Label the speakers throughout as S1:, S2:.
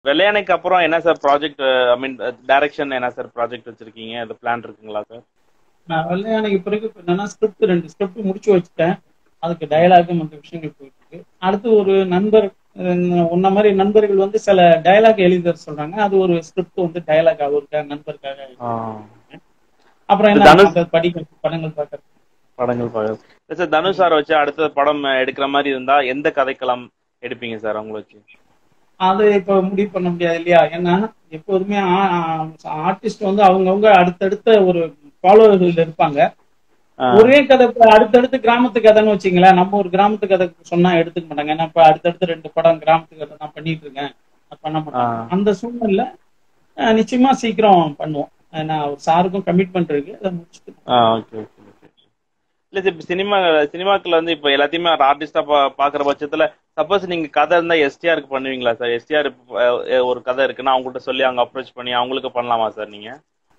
S1: வெள்ளையானைக்கு அப்புறம் என்ன sir project I mean direction என்ன சார் ப்ராஜெக்ட் வச்சிருக்கீங்க அது பிளான் இருக்குங்களா சார்
S2: நான் வெள்ளையானைக்கு பிறகு இப்ப என்னன்னா ஸ்கிரிப்ட் ரெண்டு ஸ்கிரிப்ட் முடிச்சு வச்சுட்டேன் அதுக்கு டயலாக் மற்ற விஷயங்கள் போயிட்டு இருக்கு அடுத்து ஒரு நண்பர் அஹ், உன்ன மாதிரி நண்பர்கள் வந்து சில டயலாக் எழுதி தர சொல்றாங்க அது ஒரு ஸ்கிரிப்ட் வந்து டயலாக் அவருக்காக நண்பருக்காக அப்புறம் என்ன
S1: தனுஷ்-
S2: மத்த படிக்கிறது படங்கள் பார்க்கறது
S1: படங்கள் பார்க்க சார் தனுஷ் சார் வச்சு அடுத்த படம் எடுக்கிற மாதிரி இருந்தா எந்த கதைக்களம் எடுப்பீங்க சார் அவங்கள வச்சு
S2: அது இப்ப முடிவு பண்ண முடியாது இல்லையா ஏன்னா எப்போதுமே ஆர்டிஸ்ட் வந்து அவங்கவுங்க அடுத்தடுத்த ஒரு ஃபாலோவர்கள் இருப்பாங்க
S1: ஆ.
S2: ஒரே கதை இப்ப அடுத்தடுத்து கிராமத்து கதைன்னு வச்சுங்களேன் நம்ம ஒரு கிராமத்து கதை சொன்னா எடுத்துக்க மாட்டாங்க ஏன்னா இப்ப அடுத்தடுத்து ரெண்டு படம் கிராமத்து கதை நான் பண்ணிட்டு இருக்கேன் அது பண்ண மாட்டாங்க
S1: ஆ.
S2: அந்த சூழ்நிலை அஹ், நிச்சயமா சீக்கிரம் பண்ணுவோம் ஏன்னா ஒரு சாருக்கும் கமிட்மெண்ட் இருக்கு அதை முடிச்சுட்டு
S1: ஆ ஓகே ஓகே ஓகே இல்ல சார் இப்ப சினிமா சினிமாக்குள்ள வந்து இப்ப எல்லாத்தையுமே ஒரு ஆர்டிஸ்டா பாக்குற பட்சத்துல சப்போஸ் நீங்க கதை இருந்தா எஸ்டிஆருக்கு பண்ணுவீங்களா சார் எஸ்டிஆர் ஒரு கதை இருக்குன்னா அவங்கள்ட்ட சொல்லி அவங்க அப்ரோச் பண்ணி அவங்களுக்கு பண்ணலாமா சார் நீங்க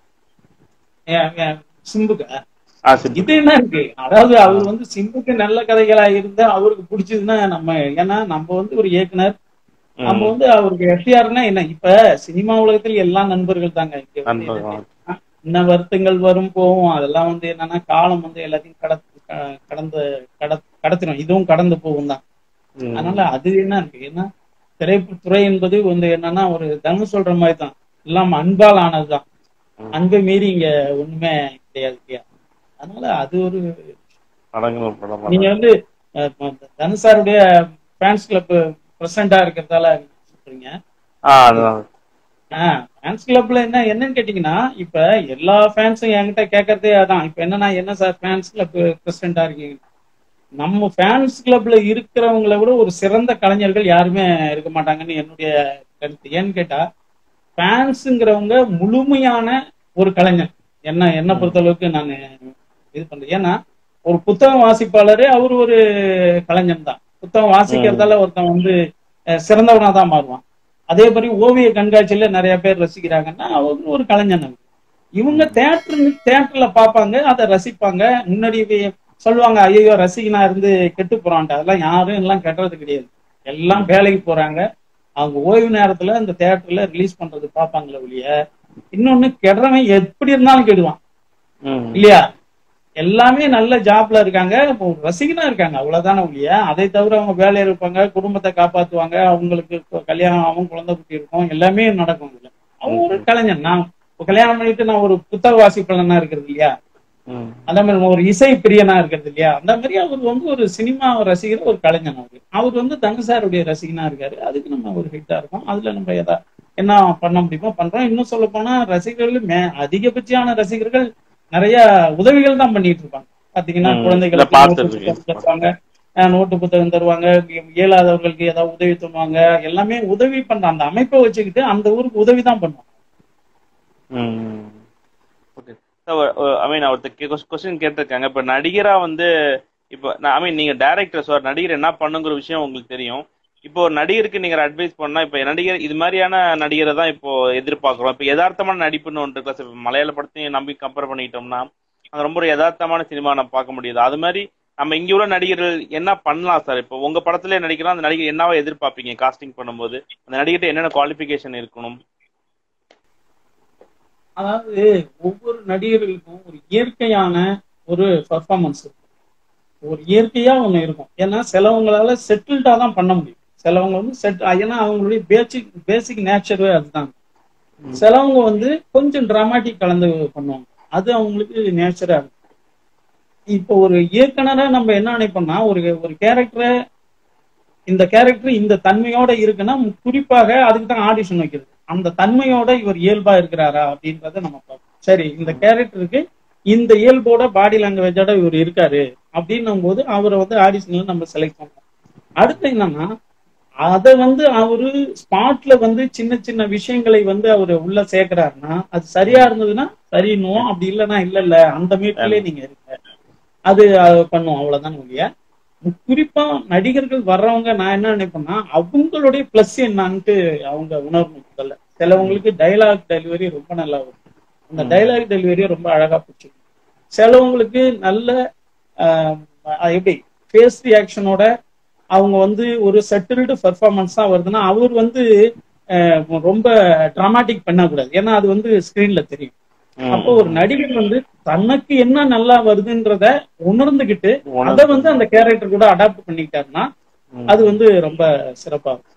S2: ஏன், ஏன், சிம்புக்கு
S1: ஆ சரி
S2: இது என்ன இருக்கு அதாவது அவர் வந்து சிம்புக்கு நல்ல கதைகளா இருந்தா அவருக்கு பிடிச்சதுன்னா நம்ம ஏன்னா நம்ம வந்து ஒரு இயக்குனர் நம்ம வந்து அவருக்கு எஃப்டிஆர்னா என்ன இப்ப சினிமா உலகத்தில் எல்லா நண்பர்கள் தாங்க இங்க வந்து
S1: நண்பர்கள்.
S2: என்ன வருத்தங்கள் வரும் போகும் அதெல்லாம் வந்து என்னன்னா காலம் வந்து எல்லாத்தையும் கடத்து க- கடந்து கட கடத்திடும் இதுவும் கடந்து போகும் தான்
S1: ம்.
S2: அதனால அது என்ன இருக்கு ஏன்னா திரைத்துறை என்பது வந்து என்னன்னா ஒரு தனு சொல்ற மாதிரி தான் எல்லாம் அன்பால் ஆனதுதான்
S1: ம்.
S2: அன்பை மீறி இங்க ஒண்ணுமே கிடையாது இல்லையா அதனால அது ஒரு
S1: படங்கள் படம்
S2: நீங்க வந்து அஹ், தனுஷாருடைய ஃபேன்ஸ் கிளப் பிரசிடண்டா இருக்கிறதால சொல்றீங்க
S1: ஆ அதுதான்
S2: ஃபேன்ஸ் கிளப்ல என்ன என்னன்னு கேட்டீங்கன்னா இப்ப எல்லா ஃபேன்ஸும் என்கிட்ட கேட்கறதே அதான் இப்ப என்னன்னா என்ன சார் ஃபேன்ஸ் கிளப் பிரசிடண்டா இருக்கீங்க நம்ம ஃபேன்ஸ் கிளப்ல இருக்கிறவங்கள விட ஒரு சிறந்த கலைஞர்கள் யாருமே இருக்க மாட்டாங்கன்னு என்னுடைய கருத்து ஏன்னு கேட்டா ஃபேன்ஸுங்கிறவங்க முழுமையான ஒரு கலைஞர் என்ன என்ன பொறுத்தளவுக்கு நான் இது பண்றேன் ஏன்னா ஒரு புத்தகம் வாசிப்பாளரே அவர் ஒரு கலைஞன் தான் புத்தகம் வாசிக்கிறதால ஒருத்தன் வந்து அஹ், சிறந்தவனா தான் மாறுவான் அதே மாதிரி ஓவிய கண்காட்சியில நிறைய பேர் ரசிக்கிறாங்கன்னா அவங்க ஒரு கலைஞன் அவங்க. இவங்க தேட்டர் தேட்டர்ல பார்ப்பாங்க அதை ரசிப்பாங்க முன்னாடி வே- சொல்லுவாங்க ஐயோ ரசிகனா இருந்து கெட்டு போறான்ட்டு அதெல்லாம் யாரும் எல்லாம் கெட்டுறது கிடையாது எல்லாம் வேலைக்கு போறாங்க அவங்க ஓய்வு நேரத்துல இந்த தேட்டர்ல ரிலீஸ் பண்றது பார்ப்பாங்களே ஒழிய இன்னொன்னு கெடுறவன் எப்படி இருந்தாலும் கெடுவான்
S1: ம்.
S2: இல்லையா எல்லாமே நல்ல ஜாப்ல இருக்காங்க இப்போ ஒரு ரசிகனா இருக்காங்க அவ்வளவுதானே ஒழிய அதை தவிர அவங்க வேலையில இருப்பாங்க குடும்பத்தை காப்பாத்துவாங்க அவங்களுக்கு இப்போ கல்யாணம் ஆகும் குழந்தை குட்டி இருக்கும் எல்லாமே நடக்கும் இதுல அவங்க ஒரு கலைஞன் நான் இப்போ கல்யாணம் பண்ணிட்டு நான் ஒரு புத்தக வாசிப்பாளனா இருக்கிறது இல்லையா
S1: ம்.
S2: அந்த மாதிரி நம்ம ஒரு இசை பிரியனா இருக்கிறது இல்லையா அந்த மாதிரி அவர் வந்து ஒரு சினிமா ரசிகர் ஒரு கலைஞன் அவர் அவர் வந்து தனுசாருடைய ரசிகனா இருக்காரு அதுக்கு நம்ம ஒரு ஹிட்டா இருக்கோம் அதுல நம்ம எதா என்ன பண்ண முடியுமோ பண்றோம் இன்னும் சொல்ல போனா ரசிகர்கள் மே அதிகபட்சமான ரசிகர்கள் நிறைய உதவிகள் தான் பண்ணிட்டு இருப்பாங்க பாத்தீங்கன்னா
S1: ம்.
S2: குழந்தைகளுக்கு
S1: இல்ல,
S2: நோட்டு
S1: பார்த்திருக்கேன்.
S2: புத்தகம் தருவாங்க அஹ் நோட்டு புத்தகம் தருவாங்க இயலாதவர்களுக்கு ஏதாவது உதவி தருவாங்க எல்லாமே உதவி பண்ற அந்த அமைப்பை வச்சுக்கிட்டு அந்த ஊருக்கு உதவி தான் பண்ணுவாங்க
S1: ஓகே ஐ மீன் ஒருத்தர் கொஸ்டின் கேட்டிருக்காங்க இப்ப நடிகரா வந்து இப்போ ஐ மீன் நீங்க டைரக்டர் சார் நடிகர் என்ன பண்ணுங்கிற விஷயம் உங்களுக்கு தெரியும் இப்போ ஒரு நடிகருக்கு நீங்க அட்வைஸ் பண்ணா இப்ப நடிகர் இது மாதிரியான நடிகரை தான் இப்போ எதிர்பார்க்கிறோம் இப்போ யதார்த்தமான நடிப்புன்னு ஒன்று இருக்கா சார் இப்ப மலையாள படத்தையும் நம்பி கம்பேர் பண்ணிட்டோம்னா அது ரொம்ப ஒரு யதார்த்தமான சினிமா நம்ம பார்க்க முடியுது அது மாதிரி நம்ம இங்க உள்ள நடிகர்கள் என்ன பண்ணலாம் சார் இப்போ உங்க படத்திலே நடிக்கிறோம் அந்த நடிகர் என்னவா எதிர்பார்ப்பீங்க காஸ்டிங் பண்ணும்போது அந்த நடிகர்கிட்ட என்னென்ன குவாலிஃபிகேஷன் இருக்கணும்
S2: அதாவது ஒவ்வொரு நடிகர்களுக்கும் ஒரு இயற்கையான ஒரு பர்ஃபார்மன்ஸ் ஒரு இயற்கையா ஒண்ணு இருக்கும் ஏன்னா சிலவங்களால செட்டில்டா தான் பண்ண முடியும் சிலவங்க வந்து செட் ஏன்னா அவங்களுடைய பேசிக் பேசிக் நேச்சரே அதுதான் சிலவங்க வந்து கொஞ்சம் டிராமாட்டிக் கலந்து பண்ணுவாங்க அது அவங்களுக்கு நேச்சரா இருக்கும் இப்போ ஒரு இயக்குனரா நம்ம என்ன நினைப்போம்னா ஒரு ஒரு கேரக்டரை இந்த கேரக்டர் இந்த தன்மையோட இருக்குன்னா குறிப்பாக அதுக்கு தான் ஆடிஷன் வைக்கிறது அந்த தன்மையோட இவர் இயல்பா இருக்கிறாரா அப்படின்றத நம்ம பார்ப்போம் சரி இந்த கேரக்டருக்கு இந்த இயல்போட பாடி லாங்குவேஜோட இவர் இருக்காரு அப்படின்னும் போது அவரை வந்து ஆடிஷன்ல நம்ம செலக்ட் பண்றோம் அடுத்து என்னன்னா அதை வந்து அவரு ஸ்பாட்ல வந்து சின்ன சின்ன விஷயங்களை வந்து அவர் உள்ள சேர்க்கிறாருன்னா அது சரியா இருந்ததுன்னா சரின்னுவோம் அப்படி இல்லைன்னா இல்ல இல்ல அந்த மீட்டர்லயே நீங்க இருக்க அது அது பண்ணுவோம் அவ்வளவுதான் ஒழிய குறிப்பா நடிகர்கள் வர்றவங்க நான் என்ன நினைப்பேன்னா அவங்களுடைய பிளஸ் என்னன்ட்டு அவங்க உணரணும் முதல்ல சிலவங்களுக்கு டைலாக் டெலிவரி ரொம்ப நல்லா வரும் அந்த டைலாக் டெலிவரியை ரொம்ப அழகா பிடிச்சிருக்கும் சிலவங்களுக்கு நல்ல ஆஹ், அது எப்படி ஃபேஸ் ரியாக்ஷனோட அவங்க வந்து ஒரு செட்டில்டு பெர்ஃபார்மன்ஸ் தான் வருதுன்னா அவர் வந்து அஹ், ரொம்ப டிராமாட்டிக் பண்ணக்கூடாது ஏன்னா அது வந்து ஸ்கிரீன்ல தெரியும்
S1: ம்,
S2: அப்போ ஒரு நடிகர் வந்து தனக்கு என்ன நல்லா வருதுன்றத உணர்ந்துகிட்டு
S1: உணர்ந்து-
S2: அதை வந்து அந்த கேரக்டர் கூட அடாப்ட் பண்ணிக்கிட்டாருன்னா
S1: ம்.
S2: அது வந்து ரொம்ப சிறப்பா இருக்கும்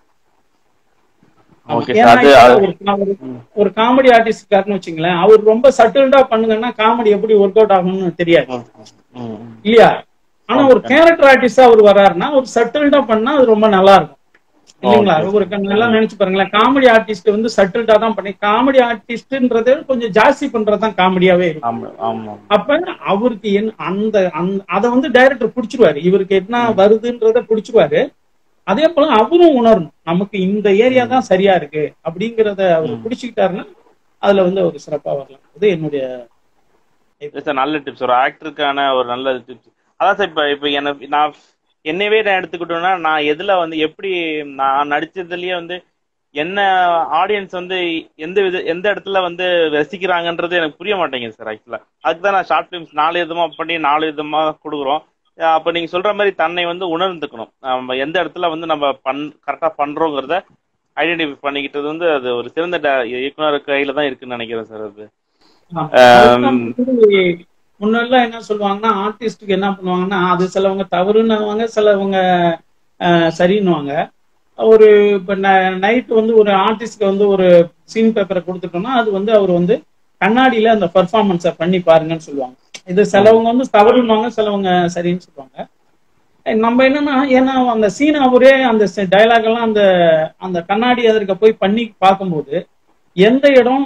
S2: ஆமா.
S1: Okay,
S2: ஏன்னா
S1: அது-
S2: இப்ப
S1: அது-
S2: ஒரு நான் ஒரு-
S1: ம்.
S2: ஒரு காமெடி ஆர்டிஸ்ட் இருக்காருன்னு வச்சுங்களேன் அவர் ரொம்ப சட்டில்டா பண்ணுங்கன்னா காமெடி எப்படி ஒர்க் அவுட் ஆகும்னு தெரியாது
S1: ம், ம், ம்.
S2: இல்லையா ஆனா ஒரு கேரக்டர் ஆர்டிஸ்டா அவர் வர்றாருன்னா ஒரு சட்டில்டா பண்ணா அது ரொம்ப நல்லா இருக்கும் இல்லைங்களா
S1: Okay.
S2: ஒரு க- நல்லா நினைச்சு பாருங்களேன் காமெடி ஆர்டிஸ்ட் வந்து சட்டில்டா தான் பண்ணி காமெடி ஆர்டிஸ்ட்ன்றது கொஞ்சம் ஜாஸ்தி பண்றதுதான் காமெடியாவே இருக்கும்
S1: ஆமா ஆமா
S2: அப்ப அவருக்கு என் அந்த அந்த- அத வந்து டைரக்டர் புடிச்சிருவாரு இவருக்கு என்ன வருதுன்றத புடிச்சிருவாரு அதே போல அவரும் உணரணும் நமக்கு இந்த ஏரியா தான் சரியா இருக்கு அப்படிங்கறத அவர்
S1: ம்.
S2: புடிச்சுக்கிட்டாருன்னா அதுல வந்து அவர் சிறப்பா வரலாம் இது என்னுடைய
S1: இது சார் நல்ல டிப்ஸ் ஒரு ஆக்டருக்கான ஒரு நல்ல டிப்ஸ் அதான் சார் இப்ப இப்ப எனக்கு நான் என்னவே நான் எடுத்துக்கிட்டோம்னா நான் எதுல வந்து எப்படி நான் நடிச்சதுலயே வந்து என்ன ஆடியன்ஸ் வந்து எந்த வித எந்த இடத்துல வந்து ரசிக்கிறாங்கன்றது எனக்கு புரிய மாட்டேங்குது சார் ஆக்சுவலா அதுக்கு தான் நான் ஷார்ட் ஃபிலிம்ஸ் நாலு விதமா பண்ணி நாலு விதமா கொடுக்குறோம் அஹ் அப்ப நீங்க சொல்ற மாதிரி தன்னை வந்து உணர்ந்துக்கணும் நம்ம எந்த இடத்துல வந்து நம்ம பண் கரெக்டா பண்றோங்கிறத ஐடென்டிஃபை பண்ணிக்கிட்டது வந்து அது ஒரு சிறந்த ட- இயக்குனர் கையில தான் இருக்குன்னு நினைக்கிறேன் சார் அது
S2: ஆமா.
S1: ஆம்.
S2: அதுதான் வந்து முன்னெல்லாம் என்ன சொல்லுவாங்கன்னா ஆர்டிஸ்டுக்கு என்ன பண்ணுவாங்கன்னா அது சிலவங்க தவறுன்னுவாங்க சிலவங்க அஹ், சரின்னுவாங்க ஒரு இப்ப நைட் வந்து ஒரு ஆர்டிஸ்ட்க்கு வந்து ஒரு சீன் பேப்பரை கொடுத்துட்டோம்னா அது வந்து அவர் வந்து கண்ணாடியில அந்த பெர்ஃபார்மன்ஸை பண்ணி பாருங்கன்னு சொல்லுவாங்க இது சிலவங்க வந்து தவறுன்னுவாங்க சிலவங்க சரின்னு சொல்லுவாங்க அஹ் நம்ம என்னன்னா ஏன்னா அந்த சீன் அவரே அந்த டயலாக் எல்லாம் அந்த அந்த கண்ணாடி எதற்க போய் பண்ணி பார்க்கும்போது எந்த இடம்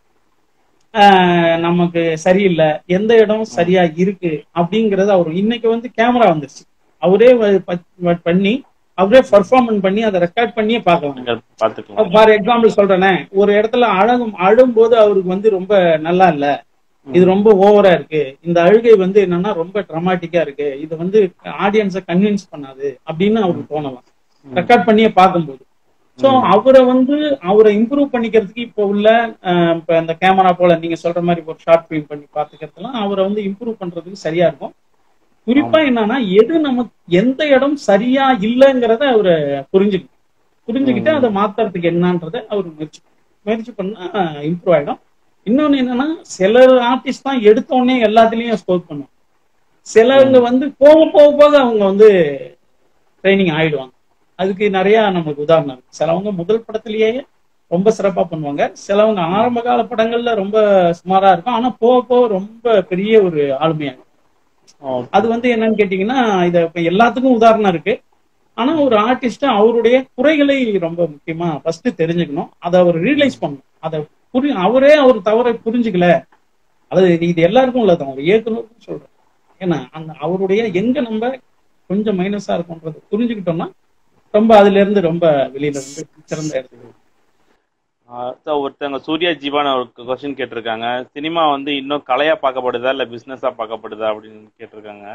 S2: ஆஹ் நமக்கு சரியில்லை எந்த இடம் சரியா இருக்கு அப்படிங்கறது அவர் இன்னைக்கு வந்து கேமரா வந்துருச்சு அவரே வ- ப- பண்ணி அவரே பர்ஃபார்மன்ஸ் பண்ணி அதை ரெக்கார்ட் பண்ணியே பார்க்கலாம்
S1: நீங்க பாத்துக்கலாம்
S2: ஃபார் எக்ஸாம்பிள் சொல்றேனே ஒரு இடத்துல அழகும் அழும்போது அவருக்கு வந்து ரொம்ப நல்லா இல்ல இது ரொம்ப ஓவரா இருக்கு இந்த அழுகை வந்து என்னன்னா ரொம்ப ட்ரமாட்டிக்கா இருக்கு இது வந்து ஆடியன்ஸை கன்வின்ஸ் பண்ணாது அப்படின்னு அவருக்கு தோணலாம் ரெக்கார்ட் பண்ணியே பார்க்கும்போது சோ அவரை வந்து அவரை இம்ப்ரூவ் பண்ணிக்கிறதுக்கு இப்போ உள்ள அஹ், இப்ப இந்த கேமரா போல நீங்க சொல்ற மாதிரி ஒரு ஷார்ட் ஃபிலிம் பண்ணி பாத்துக்கிறதுலாம் அவரை வந்து இம்ப்ரூவ் பண்றதுக்கு சரியா இருக்கும் குறிப்பா என்னன்னா எது நமக்கு எந்த இடம் சரியா இல்லைங்கிறத அவரை புரிஞ்சுக்கணும் புரிஞ்சுக்கிட்டு அதை மாத்துறதுக்கு என்னன்றதை அவர் முயற்சி முயற்சி பண்ணா இம்ப்ரூவ் ஆயிடும் இன்னொன்னு என்னன்னா சில ஆர்டிஸ்ட் தான் எடுத்த உடனே எல்லாத்துலயும் ஸ்கோர் பண்ணுவாங்க சிலவங்க வந்து போக போக போக அவங்க வந்து ட்ரைனிங் ஆயிடுவாங்க அதுக்கு நிறைய நமக்கு உதாரணம் இருக்கு சிலவங்க முதல் படத்திலேயே ரொம்ப சிறப்பா பண்ணுவாங்க சிலவங்க ஆரம்ப கால படங்கள்ல ரொம்ப சுமாரா இருக்கும் ஆனா போக போக ரொம்ப பெரிய ஒரு ஆளுமையா இருக்கும் அது வந்து என்னன்னு கேட்டீங்கன்னா இத இப்ப எல்லாத்துக்கும் உதாரணம் இருக்கு ஆனா ஒரு ஆர்டிஸ்ட் அவருடைய குறைகளை ரொம்ப முக்கியமா ஃபர்ஸ்ட் தெரிஞ்சுக்கணும் அதை அவர் ரியலைஸ் பண்ணணும் அதை புரி அவரே அவர் தவறை புரிஞ்சுக்கல அது இது எல்லாருக்கும் உள்ளதான் ஒரு இயக்குனருக்கும் சொல்றேன் ஏன்னா அந்த அவருடைய எங்க நம்ம கொஞ்சம் மைனஸா இருக்கும்ன்றதை புரிஞ்சுக்கிட்டோம்னா ரொம்ப அதுல இருந்து ரொம்ப வெளியில வந்து சிறந்த இடத்துக்கு
S1: ஆஹ் sir, ஒருத்தவங்க சூர்யா ஜீவான ஒரு கொஸ்டின் கேட்டிருக்காங்க சினிமா வந்து இன்னும் கலையா பார்க்கப்படுதா இல்ல பிசினஸா பார்க்கப்படுதா அப்படின்னு கேட்டிருக்காங்க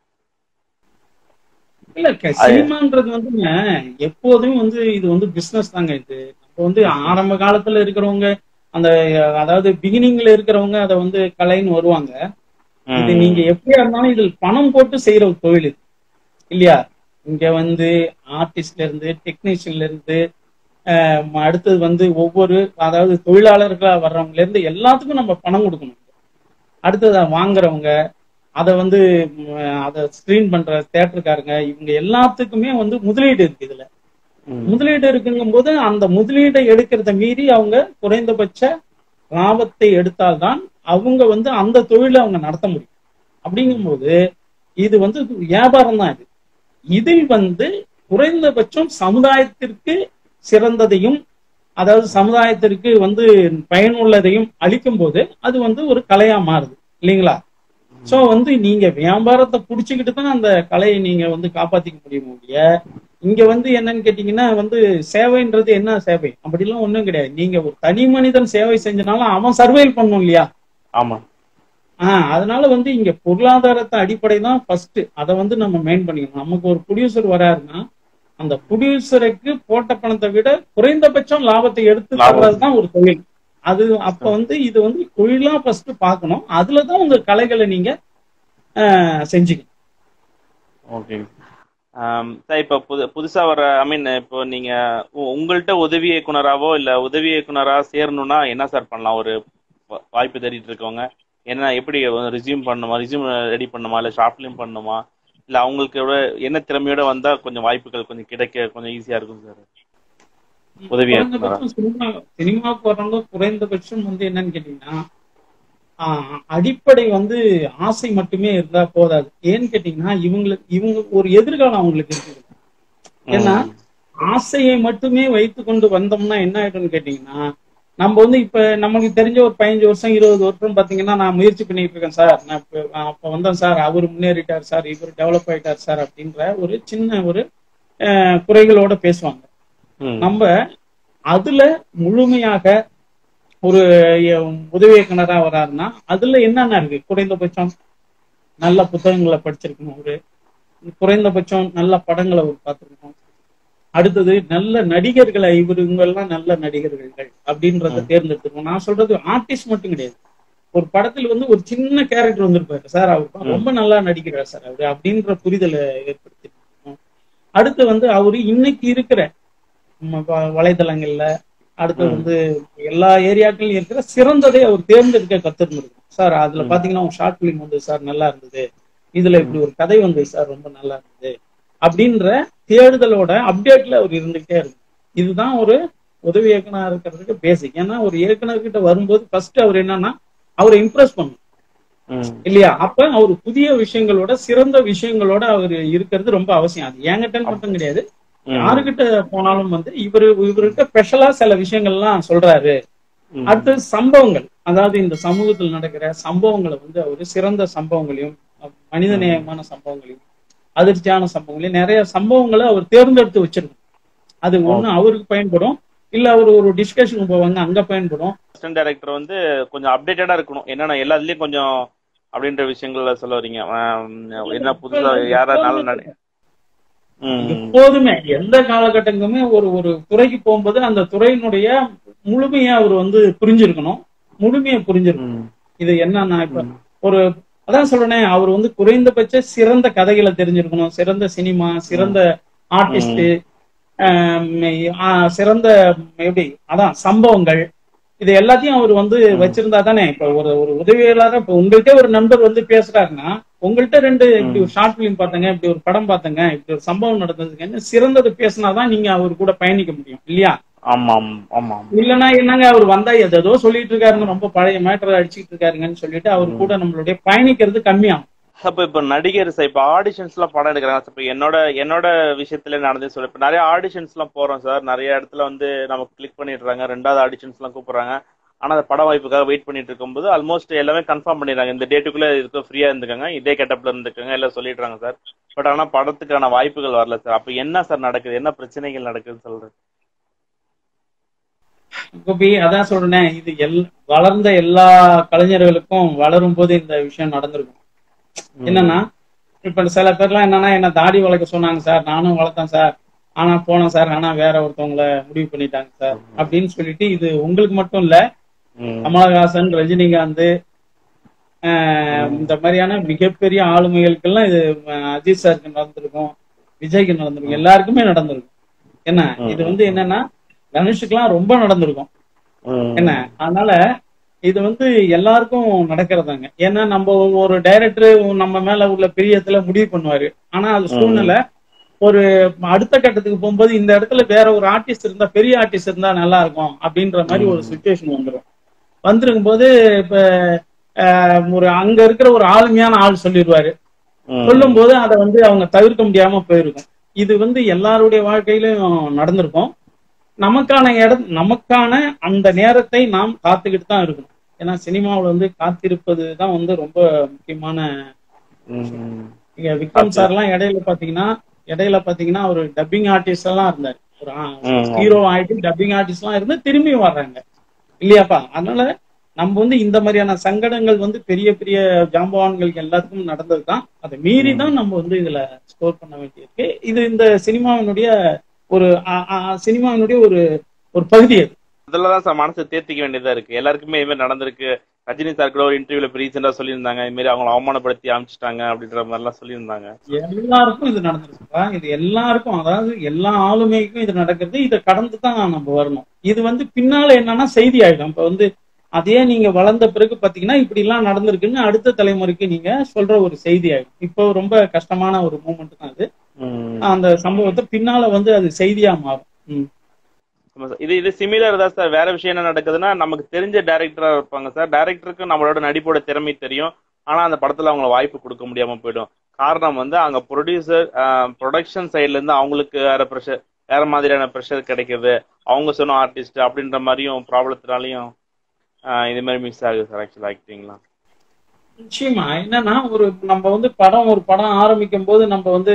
S2: இல்ல க- சினிமான்றது வந்துங்க எப்போதும் வந்து இது வந்து பிசினஸ் தாங்க இது இப்போ வந்து ஆரம்ப காலத்துல இருக்கிறவங்க அந்த அதாவது பிகினிங்ல இருக்கிறவங்க அதை வந்து கலைன்னு வருவாங்க இது
S1: ம்.
S2: நீங்க எப்படியா இருந்தாலும் இதில் பணம் போட்டு செய்யற ஒரு தொழில் இது இல்லையா இங்க வந்து ஆர்டிஸ்ட்ல இருந்து டெக்னீஷியன்ல இருந்து அஹ், அடுத்தது வந்து ஒவ்வொரு அதாவது தொழிலாளர்களா வர்றவங்கல இருந்து எல்லாத்துக்கும் நம்ம பணம் கொடுக்கணும் அடுத்தது அதை வாங்குறவங்க அதை வந்து ம், அதை ஸ்கிரீன் பண்ற தேட்டருக்காரங்க இவங்க எல்லாத்துக்குமே வந்து முதலீடு இருக்கு இதுல
S1: ம்.
S2: முதலீடு இருக்குங்கும் போது அந்த முதலீடை எடுக்கிறத மீறி அவங்க குறைந்தபட்ச லாபத்தை எடுத்தால்தான் அவங்க வந்து அந்த தொழிலை அவங்க நடத்த முடியும் அப்படிங்கும்போது இது வந்து வியாபாரம் தான் இது இதில் வந்து குறைந்தபட்சம் சமுதாயத்திற்கு சிறந்ததையும் அதாவது சமுதாயத்திற்கு வந்து பயனுள்ளதையும் அளிக்கும் போது அது வந்து ஒரு கலையா மாறுது இல்லைங்களா சோ வந்து நீங்க வியாபாரத்தை புடிச்சுக்கிட்டு தான் அந்த கலையை நீங்க வந்து காப்பாத்திக்க முடியும் ஒழிய இங்க வந்து என்னன்னு கேட்டீங்கன்னா வந்து சேவைன்றது என்ன சேவை அப்படிலாம் ஒண்ணும் கிடையாது நீங்க ஒரு தனி மனிதன் சேவை செஞ்சனாலும் அவன் சர்வைல் பண்ணும் இல்லையா
S1: ஆமா
S2: ஆஹ் அதனால வந்து இங்க பொருளாதாரத்தை அடிப்படை தான் ஃபர்ஸ்ட் அதை வந்து நம்ம மெயின் பண்ணிக்கணும் நமக்கு ஒரு ப்ரொடியூசர் வராருன்னா அந்த ப்ரொடியூசருக்கு போட்ட பணத்தை விட குறைந்தபட்சம் லாபத்தை எடுத்து
S1: லாபம்.
S2: தர்றதுதான் ஒரு தொழில் அது அப்ப வந்து இது வந்து தொழிலா ஃபர்ஸ்ட் பார்க்கணும் அதுலதான் உங்க கலைகளை நீங்க ஆஹ் செஞ்சுக்கணும்
S1: ஓகே ஆம், சார் இப்போ புது புதுசா வர ஐ மீன் இப்போ நீங்க உ- உங்கள்ட்ட உதவி இயக்குனராவோ இல்ல உதவி இயக்குனரா சேரணும்னா என்ன சார் பண்ணலாம் ஒரு வா- வாய்ப்பு தேடிட்டு இருக்கவங்க என்ன எப்படி ரிசியூம் பண்ணுமா ரிசியூம் ரெடி பண்ணுமா இல்ல ஷார்ட் ஃபிலிம் பண்ணுமா இல்ல அவங்களுக்கு எவ்வளவு என்ன திறமையோட வந்தா கொஞ்சம் வாய்ப்புகள் கொஞ்சம் கிடைக்க கொஞ்சம் ஈஸியா இருக்கும் சார் உதவி இயக்குனரா
S2: குறைந்தபட்சம் சினிமா சினிமாவுக்கு வர்றவங்க குறைந்தபட்சம் வந்து என்னன்னு கேட்டீங்கன்னா ஆஹ், அடிப்படை வந்து ஆசை மட்டுமே இருந்தா போதாது ஏன்னு கேட்டீங்கன்னா இவங்களுக்கு இவங்க ஒரு எதிர்காலம் அவங்களுக்கு இருக்குது ஏன்னா ஆசையை மட்டுமே வைத்து கொண்டு வந்தோம்னா என்ன ஆயிடும்னு கேட்டீங்கன்னா நம்ம வந்து இப்ப நமக்கு தெரிஞ்ச ஒரு பதினஞ்சு வருஷம் இருபது வருஷம் பாத்தீங்கன்னா நான் முயற்சி பண்ணிட்டு இருக்கேன் சார் நான் இப்ப அப்ப வந்தேன் சார் அவர் முன்னேறிட்டார் சார் இவர் டெவலப் ஆயிட்டார் சார் அப்படின்ற ஒரு சின்ன ஒரு அஹ், குறைகளோட பேசுவாங்க
S1: ம்.
S2: நம்ம அதுல முழுமையாக ஒரு எ- உதவி இயக்குனரா வராருன்னா அதுல என்னென்ன இருக்கு குறைந்தபட்சம் நல்ல புத்தகங்களை படிச்சிருக்கணும் ஒரு குறைந்தபட்சம் நல்ல படங்களை அவர் பார்த்திருக்கணும் அடுத்தது நல்ல நடிகர்களை இவர் இவங்கெல்லாம் நல்ல நடிகர்கள் அப்படின்றத தேர்ந்தெடுத்துக்கணும் நான் சொல்றது ஆர்டிஸ்ட் மட்டும் கிடையாது ஒரு படத்துல வந்து ஒரு சின்ன கேரக்டர் வந்திருப்பாரு சார் அவர் ரொம்ப நல்லா நடிக்கிறார் சார் அவரு அப்படின்ற புரிதலை ஏற்படுத்திருக்கணும் அடுத்து வந்து அவரு இன்னைக்கு இருக்கிற ம- வ- வலைதளங்கள்ல அடுத்து
S1: ம்.
S2: வந்து எல்லா ஏரியாக்கள்லயும் இருக்கிற சிறந்ததை அவர் தேர்ந்தெடுக்க கத்துருந்துருக்கும் சார் அதுல
S1: ம்.
S2: பாத்தீங்கன்னா ஒரு ஷார்ட் பிலிம் வந்து சார் நல்லா இருந்தது இதுல இப்படி ஒரு கதை வந்து சார் ரொம்ப நல்லா இருந்தது அப்படின்ற தேடுதலோட அப்டேட்ல அவர் இருந்துகிட்டே இருக்கும் இதுதான் ஒரு உதவி இயக்குனர் இருக்கிறதுக்கு பேசிக் ஏன்னா ஒரு இயக்குனர் கிட்ட வரும்போது ஃபர்ஸ்ட் அவர் என்னன்னா அவரை இம்ப்ரெஸ் பண்ணும்
S1: ம்.
S2: இல்லையா அப்ப அவர் புதிய விஷயங்களோட சிறந்த விஷயங்களோட அவர் இருக்கிறது ரொம்ப அவசியம் அது என்கிட்ட மட்டும் கிடையாது
S1: ம்.
S2: யாருகிட்ட போனாலும் வந்து இவரு இவர்கிட்ட ஸ்பெஷலா சில விஷயங்கள்லாம் சொல்றாரு
S1: ம்.
S2: அடுத்து சம்பவங்கள் அதாவது இந்த சமூகத்தில் நடக்கிற சம்பவங்களை வந்து அவரு சிறந்த சம்பவங்களையும் மனிதநேயமான சம்பவங்களையும் அதிர்ச்சியான சம்பவங்களையும் நிறைய சம்பவங்களை அவர் தேர்ந்தெடுத்து வச்சிருக்கணும் அது ஒண்ணு அவருக்கு பயன்படும் இல்ல அவர் ஒரு டிஸ்கஷன் போவாங்க அங்க பயன்படும்
S1: அசிஸ்டன்ட் டைரக்டர் வந்து கொஞ்சம் அப்டேட்டடா இருக்கணும் என்னன்னா எல்லாத்துலயும் கொஞ்சம் அப்படின்ற விஷயங்கள்ல சொல்ல வரீங்க ஆம், என்ன புதுசா யாரானாலும் நடி- ம்.
S2: எப்போதுமே எந்த காலகட்டங்களுமே ஒரு ஒரு துறைக்கு போகும்போது அந்த துறையினுடைய முழுமையா அவர் வந்து புரிஞ்சிருக்கணும் முழுமையா புரிஞ்சிருக்கணும்
S1: ம்.
S2: இது என்னன்னா இப்ப ஒரு அதான் சொல்றேனே அவர் வந்து குறைந்தபட்ச சிறந்த கதைகளை தெரிஞ்சிருக்கணும் சிறந்த சினிமா சிறந்த ஆர்டிஸ்ட் சிறந்த எப்படி அதான் சம்பவங்கள் இது எல்லாத்தையும் அவர் வந்து வச்சிருந்தா தானே இப்ப ஒரு ஒரு உதவியாளர் இப்ப உங்கள்கிட்ட ஒரு நண்பர் வந்து பேசுறாருன்னா உங்கள்கிட்ட ரெண்டு இப்படி ஒரு ஷார்ட் பிலிம் பார்த்தங்க இப்படி ஒரு படம் பார்த்தங்க இப்படி ஒரு சம்பவம் நடந்ததுங்க சிறந்தது பேசினாதான் நீங்க அவர் கூட பயணிக்க முடியும் இல்லையா
S1: ஆமாம் ஆமாம்
S2: இல்லைன்னா என்னங்க அவர் வந்தா எதோ சொல்லிட்டு இருக்காருங்க ரொம்ப பழைய மேட்டர் அடிச்சிட்டு இருக்காருங்கன்னு சொல்லிட்டு அவர் கூட நம்மளுடைய பயணிக்கிறது கம்மியாகும்
S1: அப்ப இப்ப நடிகர் சார் இப்ப ஆடிஷன்ஸ் எல்லாம் படம் எடுக்கிறாங்க சார் இப்ப என்னோட என்னோட விஷயத்துல நடந்தது சொல்ல இப்ப நிறைய ஆடிஷன்ஸ் எல்லாம் போறோம் சார் நிறைய இடத்துல வந்து நமக்கு கிளிக் பண்ணிடுறாங்க ரெண்டாவது ஆடிஷன்ஸ் எல்லாம் கூப்பிடுறாங்க ஆனா அந்த பட வாய்ப்புக்காக வெயிட் பண்ணிட்டு இருக்கும்போது ஆல்மோஸ்ட் எல்லாமே கன்ஃபார்ம் பண்ணிடுறாங்க இந்த டேட்டுக்குள்ள இருக்க ஃப்ரீயா இருந்துக்கங்க இதே கெட்டப்ல இருந்துக்கங்க எல்லாம் சொல்லிடுறாங்க சார் பட் ஆனா படத்துக்கான வாய்ப்புகள் வரல சார் அப்ப என்ன சார் நடக்குது என்ன பிரச்சனைகள் நடக்குதுன்னு சொல்றேன்
S2: கோபி அதான் சொல்றேன் இது எல் வளர்ந்த எல்லா கலைஞர்களுக்கும் வளரும் போது இந்த விஷயம் நடந்திருக்கும் என்னன்னா இப்ப சில பேர்லாம் என்னன்னா என்ன தாடி வளர்க்க சொன்னாங்க சார் நானும் வளர்த்தேன் சார் ஆனா போனேன் சார் ஆனா வேற ஒருத்தவங்கள முடிவு பண்ணிட்டாங்க சார் அப்படின்னு சொல்லிட்டு இது உங்களுக்கு மட்டும் இல்ல
S1: ம்.
S2: கமலஹாசன் ரஜினிகாந்த் ஆஹ் இந்த மாதிரியான மிகப்பெரிய ஆளுமைகளுக்கெல்லாம் இது அஹ், அஜித் சாருக்கு நடந்திருக்கும் விஜய்க்கு நடந்திருக்கும் எல்லாருக்குமே நடந்திருக்கும் என்ன இது வந்து என்னன்னா தனுஷுக்கெல்லாம் ரொம்ப நடந்திருக்கும்
S1: ம்.
S2: என்ன அதனால இது வந்து எல்லாருக்கும் நடக்கிறதாங்க ஏன்னா நம்ம ஒரு டைரக்டர் நம்ம மேல உள்ள பிரியத்துல முடிவு பண்ணுவாரு ஆனா அது சூழ்நிலை ஒரு அடுத்த கட்டத்துக்கு போகும்போது இந்த இடத்துல வேற ஒரு ஆர்டிஸ்ட் இருந்தா பெரிய ஆர்டிஸ்ட் இருந்தா நல்லா இருக்கும் அப்படின்ற மாதிரி ஒரு சுச்சுவேஷன் வந்துடும் வந்திருக்கும் போது இப்ப ஆஹ், ஒரு அங்க இருக்கிற ஒரு ஆளுமையான ஆள் சொல்லிடுவாரு
S1: ம்.
S2: சொல்லும் போது அதை வந்து அவங்க தவிர்க்க முடியாம போயிருக்கும் இது வந்து எல்லாருடைய வாழ்க்கையிலும் நடந்திருக்கும் நமக்கான இடம் நமக்கான அந்த நேரத்தை நாம் காத்துக்கிட்டு தான் இருக்கணும் ஏன்னா சினிமாவில் வந்து காத்திருப்பது தான் வந்து ரொம்ப முக்கியமான
S1: ம்.
S2: இங்க விக்ரம் சார்லாம் இடையில பாத்தீங்கன்னா இடையில பாத்தீங்கன்னா ஒரு டப்பிங் ஆர்டிஸ்ட் எல்லாம் இருந்தாரு ஒரு
S1: ம்.
S2: ஹீரோ ஆயிட்டு டப்பிங் ஆர்டிஸ்ட் எல்லாம் இருந்து திரும்பி வர்றாங்க இல்லையாப்பா அதனால நம்ம வந்து இந்த மாதிரியான சங்கடங்கள் வந்து பெரிய பெரிய ஜாம்பவான்களுக்கு எல்லாத்துக்கும் நடந்தது தான் அதை மீறி தான் நம்ம வந்து இதுல ஸ்கோர் பண்ண வேண்டியிருக்கு இது இந்த சினிமாவினுடைய ஒரு அ- அ- சினிமாவினுடைய ஒரு ஒரு பகுதி அது
S1: அதுலதான் சார் மனசை தேர்த்திக்க வேண்டியதா இருக்கு எல்லாருக்குமே இது மாதிரி நடந்திருக்கு ரஜினி சார் கூட ஒரு இன்டர்வியூல இப்போ ரீசெண்டா சொல்லியிருந்தாங்க இது மாதிரி அவங்கள அவமானப்படுத்தி அனுப்பிச்சிட்டாங்க அப்படின்ற மாதிரி எல்லாம் சொல்லியிருந்தாங்க
S2: எல்லாருக்கும் இது நடந்திருக்குப்பா இது எல்லாருக்கும் அதாவது எல்லா ஆளுமைக்கும் இது நடக்கிறது இதை கடந்து தான் நம்ம வரணும் இது வந்து பின்னால என்னன்னா செய்தி ஆயிடும் இப்ப வந்து அதே நீங்க வளர்ந்த பிறகு பாத்தீங்கன்னா இப்படி எல்லாம் நடந்திருக்குன்னு அடுத்த தலைமுறைக்கு நீங்க சொல்ற ஒரு செய்தி ஆயிடும் இப்போ ரொம்ப கஷ்டமான ஒரு மூமெண்ட் தான் அது அந்த சம்பவத்தை பின்னால வந்து அது செய்தியா மாறும் ம்.
S1: ஆமா சார். இது இது சிமிலர் தான் சார் வேற விஷயம் என்ன நடக்குதுன்னா நமக்கு தெரிஞ்ச டேரக்டரா இருப்பாங்க சார் டேரக்டருக்கு நம்மளோட நடிப்போட திறமை தெரியும் ஆனா அந்த படத்துல அவங்கள வாய்ப்பு கொடுக்க முடியாம போயிடும் காரணம் வந்து அங்க ப்ரொடியூசர் ப்ரொடக்ஷன் சைட்ல இருந்து அவங்களுக்கு வேற ப்ரெஷர் வேற மாதிரியான ப்ரெஷர் கிடைக்குது அவங்க சொன்ன ஆர்டிஸ்ட் அப்படின்ற மாதிரியும் ப்ராப்ளத்தினாலையும் இது மாதிரி மிஸ் ஆகுது சார் ஆக்சுவலா ஆக்டிங்லாம்
S2: நிச்சயமா என்னன்னா ஒரு நம்ம வந்து படம் ஒரு படம் ஆரம்பிக்கும் போது நம்ம வந்து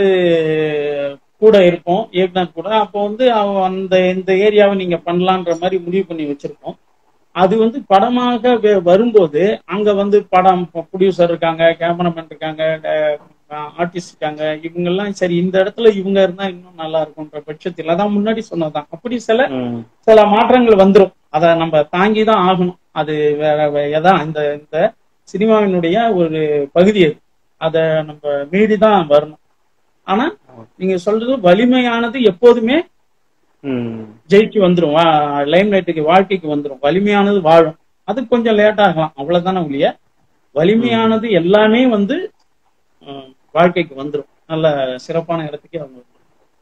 S2: கூட இருப்போம் இயக்குனர் கூட அப்போ வந்து அவ- அந்த இந்த ஏரியாவை நீங்க பண்ணலான்ற மாதிரி முடிவு பண்ணி வச்சிருப்போம் அது வந்து படமாக வெ- வரும்போது அங்க வந்து படம் ப்ரொடியூசர் இருக்காங்க கேமராமேன் இருக்காங்க ஆர்டிஸ்ட் இருக்காங்க இவங்கெல்லாம் சரி இந்த இடத்துல இவங்க இருந்தா இன்னும் நல்லா இருக்கும்ன்ற பட்சத்தில் அதான் முன்னாடி சொன்னதுதான் அப்படி சில சில மாற்றங்கள் வந்துரும் அதை நம்ம தாங்கி தான் ஆகணும் அது வேற வே- எதான் இந்த இந்த சினிமாவினுடைய ஒரு பகுதி அது அதை நம்ம மீறி தான் வரணும் ஆனா நீங்க சொல்றது வலிமையானது எப்போதுமே ஜெயிக்கு வந்துரும் லைம் லைட்டுக்கு வாழ்க்கைக்கு வந்துரும் வலிமையானது வாழும் அது கொஞ்சம் லேட் ஆகலாம் அவ்வளவுதானே ஒழிய வலிமையானது எல்லாமே வந்து அஹ், வாழ்க்கைக்கு வந்துரும் நல்ல சிறப்பான இடத்துக்கே அவங்க வந்துரும்.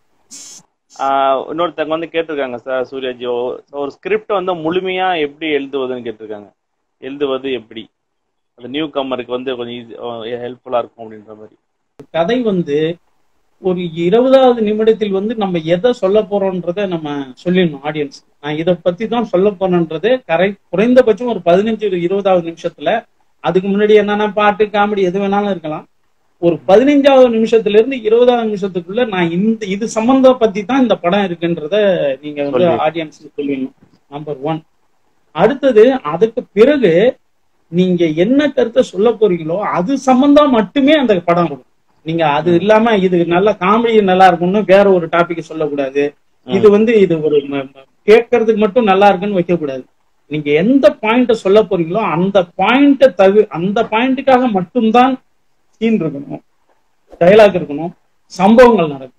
S1: ஆஹ் இன்னொருத்தவங்க வந்து கேட்டிருக்காங்க சார் சூர்யாஜி ஓ- ஒரு ஸ்கிரிப்ட் வந்து முழுமையா எப்படி எழுதுவதுன்னு கேட்டிருக்காங்க எழுதுவது எப்படி அது நியூ கம்மருக்கு வந்து கொஞ்சம் ஈஸி ஹெல்ப்ஃபுல்லா இருக்கும் அப்படின்ற மாதிரி
S2: கதை வந்து ஒரு இருபதாவது நிமிடத்தில் வந்து நம்ம எதை சொல்ல போறோம்ன்றத நம்ம சொல்லிடணும் ஆடியன்ஸ் நான் இதை பத்தி தான் சொல்ல போறேன்றது கரை குறைந்தபட்சம் ஒரு பதினஞ்சு இருபதாவது நிமிஷத்துல அதுக்கு முன்னாடி என்னென்ன பாட்டு காமெடி எது வேணாலும் இருக்கலாம் ஒரு பதினைஞ்சாவது நிமிஷத்துல இருந்து இருபதாவது நிமிஷத்துக்குள்ள நான் இந்த இது சம்பந்தம் பத்தி தான் இந்த படம் இருக்குன்றத நீங்க வந்து
S1: சொல்லி.
S2: ஆடியன்ஸுக்கு சொல்லிடணும் நம்பர் ஒன் அடுத்தது அதுக்கு பிறகு நீங்க என்ன கருத்தை சொல்ல போறீங்களோ அது சம்பந்தம் மட்டுமே அந்த படம் இருக்கும் நீங்க அது இல்லாம இது நல்ல காமெடி நல்லா இருக்கும்னு வேற ஒரு டாபிக் சொல்லக்கூடாது இது வந்து இது ஒரு ம- ம- கேட்கறதுக்கு மட்டும் நல்லா இருக்குன்னு வைக்க கூடாது நீங்க எந்த பாயிண்ட சொல்ல போறீங்களோ அந்த பாயிண்ட தகு அந்த பாயிண்ட்டுக்காக மட்டும்தான் சீன் இருக்கணும் டயலாக் இருக்கணும் சம்பவங்கள் நடக்கும்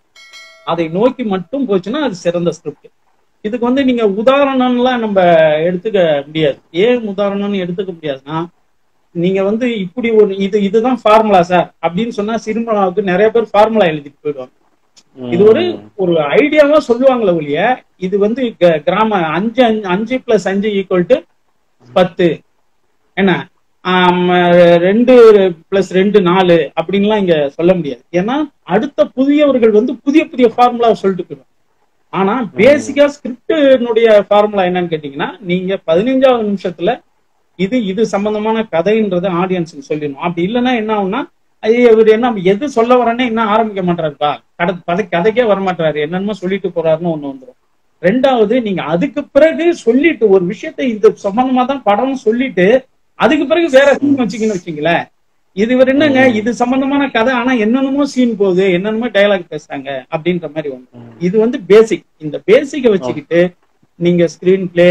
S2: அதை நோக்கி மட்டும் போச்சுன்னா அது சிறந்த ஸ்கிரிப்ட் இதுக்கு வந்து நீங்க உதாரணம்லாம் நம்ம எடுத்துக்க முடியாது ஏன் உதாரணம்னு எடுத்துக்க முடியாதுன்னா நீங்க வந்து இப்படி ஒரு இது இதுதான் ஃபார்முலா சார் அப்படின்னு சொன்னா சினிமாவுக்கு நிறைய பேர் ஃபார்முலா எழுதிட்டு போயிடுவாங்க இது ஒரு ஒரு ஐடியாவா சொல்லுவாங்களே ஒழிய இது வந்து க- கிராம அஞ்சு அஞ்சு- அஞ்சு பிளஸ் அஞ்சு ஈக்குவல் டு பத்து என்ன ஆம், ரெண்டு பிளஸ் ரெண்டு நாலு அப்படின்லாம் இங்க சொல்ல முடியாது ஏன்னா அடுத்த புதியவர்கள் வந்து புதிய புதிய ஃபார்முலா சொல்லிட்டு போயிடுவாங்க ஆனா பேசிக்கா ஸ்கிரிப்டினுடைய ஃபார்முலா என்னன்னு கேட்டீங்கன்னா நீங்க பதினஞ்சாவது நிமிஷத்துல இது இது சம்பந்தமான கதைன்றதை ஆடியன்ஸுக்கு சொல்லிடணும் அப்படி இல்லைன்னா என்ன ஆகும்னா ஐயோ இவர் என்ன எது சொல்ல வரேன்னே இன்னும் ஆரம்பிக்க மாட்டாருப்பா கதை கதை கதைக்கே வரமாட்டாரு என்னென்னமோ சொல்லிட்டு போறாருன்னு ஒண்ணு வந்துடும் ரெண்டாவது நீங்க அதுக்கு பிறகு சொல்லிட்டு ஒரு விஷயத்தை இது சம்பந்தமா தான் படம் சொல்லிட்டு அதுக்கு பிறகு வேற சீன் வச்சுக்கின்னு வச்சுங்களேன் இது இவர் என்னங்க இது சம்பந்தமான கதை ஆனா என்னென்னமோ சீன் போகுது என்னென்னமோ டயலாக் பேசுறாங்க அப்படின்ற மாதிரி ஒண்ணு இது வந்து பேசிக் இந்த பேசிக்கை வச்சுக்கிட்டு நீங்க ஸ்கிரீன் பிளே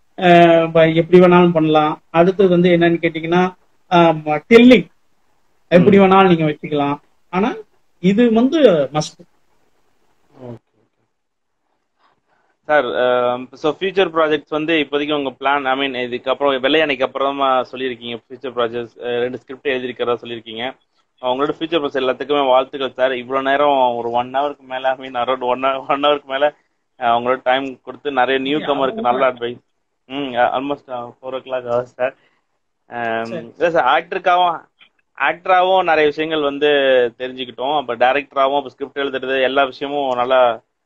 S2: எப்படி வேணாலும் பண்ணலாம் அடுத்தது வந்து என்னன்னு கேட்டீங்கன்னா டெல்லிங் எப்படி வேணாலும் நீங்க வச்சுக்கலாம் ஆனா இது வந்து must
S1: sir so future projects வந்து இப்போதைக்கு உங்க பிளான் ஐ மீன் இதுக்கப்புறம் வெள்ளையணைக்கு அப்புறமா சொல்லியிருக்கீங்க ஃபியூச்சர் ப்ராஜெக்ட்ஸ் ரெண்டு ஸ்கிரிப்ட் எழுதிருக்கிறதா சொல்லியிருக்கீங்க உங்களோட ஃபியூச்சர் ப்ராஜெக்ட் எல்லாத்துக்குமே வாழ்த்துக்கள் சார் இவ்வளோ நேரம் ஒரு ஒன் ஹவருக்கு மேலே I mean around one one ஹவருக்கு மேலே அவங்களோட டைம் கொடுத்து நிறைய நியூ கமருக்கு நல்ல அட்வைஸ் ம் ஆல்மோஸ்ட் ஃபோர் ஓ கிளாக் ஆகுது சார் இல்லை சார் ஆக்டருக்காகவும் ஆக்டராகவும் நிறைய விஷயங்கள் வந்து தெரிஞ்சுக்கிட்டோம் அப்போ டேரக்டராகவும் அப்போ ஸ்கிரிப்ட் எழுதுறது எல்லா விஷயமும் நல்லா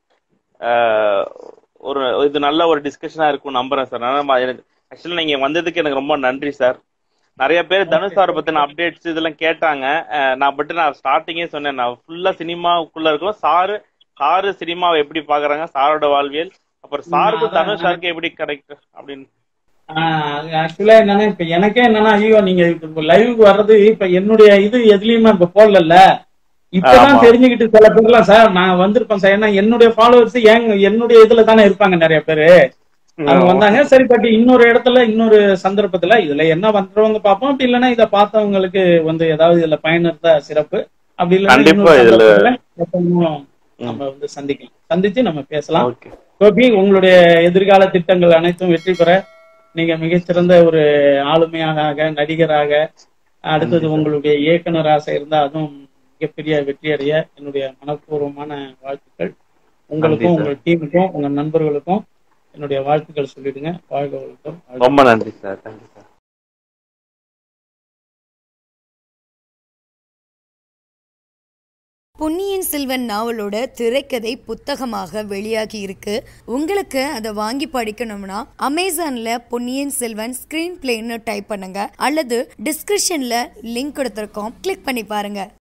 S1: ஒரு இது நல்ல ஒரு டிஸ்கஷனா இருக்கும் நம்புறேன் சார் நான் எனக்கு ஆக்சுவலி நீங்க வந்ததுக்கு எனக்கு ரொம்ப நன்றி சார் நிறைய பேர் தனுஷ் சார் பத்தின அப்டேட்ஸ் இதெல்லாம் கேட்டாங்க நான் பட் நான் ஸ்டார்டிங்கே சொன்னேன் நான் ஃபுல்லா சினிமாவுக்குள்ள இருக்கோம் சாரு சாரு சினிமாவை எப்படி பாக்குறாங்க சாரோட வாழ்வியல் அப்புறம் சாருக்கும் தனுஷ் சாருக்கு எப்படி கரெக்ட் அப்படின்னு
S2: ஆக்சுவலா என்னன்னா இப்ப எனக்கே என்னன்னா ஐயோ நீங்க லைவுக்கு வர்றது இப்ப என்னுடைய இது எதுலயுமே இப்ப போடல இப்பதான் தெரிஞ்சுக்கிட்டு சில பேர்லாம் சார் நான் வந்திருப்பேன் சார் ஏன்னா என்னுடைய ஃபாலோவர்ஸ் ஏங்க என்னுடைய இதுல தானே இருப்பாங்க நிறைய பேரு அவங்க வந்தாங்க சரி பட் இன்னொரு இடத்துல இன்னொரு சந்தர்ப்பத்துல இதுல என்ன பண்றவங்க பார்ப்போம் அப்படி இல்லைன்னா இதை பார்த்தவங்களுக்கு வந்து ஏதாவது இதுல பயனிருந்தா சிறப்பு அப்படி இல்லைன்னா
S1: கண்டிப்பா
S2: இன்னொரு
S1: இதுல-
S2: சந்தர்ப்பத்துல எப்பவும் நம்ம வந்து சந்திக்கலாம் சந்திச்சு நம்ம பேசலாம்
S1: ஓகே
S2: கோபி உங்களுடைய எதிர்கால திட்டங்கள் அனைத்தும் வெற்றி பெற நீங்க மிகச்சிறந்த ஒரு ஆளுமையாக நடிகராக அடுத்தது உங்களுடைய இயக்குனர் ஆசை இருந்தா அதுவும் மிகப்பெரிய வெற்றி அடைய என்னுடைய மனப்பூர்வமான வாழ்த்துக்கள் உங்களுக்கும்
S1: நன்றி,
S2: உங்கள் டீமுக்கும் உங்க நண்பர்களுக்கும் என்னுடைய வாழ்த்துக்கள் சொல்லிடுங்க வாழ்க வளர்த்தோம்
S1: ரொம்ப நன்றி sir thank you sir
S3: Ponniyin Selvan நாவலோட திரைக்கதை புத்தகமாக வெளியாகி இருக்கு உங்களுக்கு அதை வாங்கி படிக்கணும்னா அமேசான்ல பொன்னியின் செல்வன் ஸ்கிரீன் பிளேன்னு டைப் பண்ணுங்க அல்லது டிஸ்கிரிப்ஷன்ல லிங்க் கொடுத்துருக்கோம் கிளிக் பண்ணி பாருங்க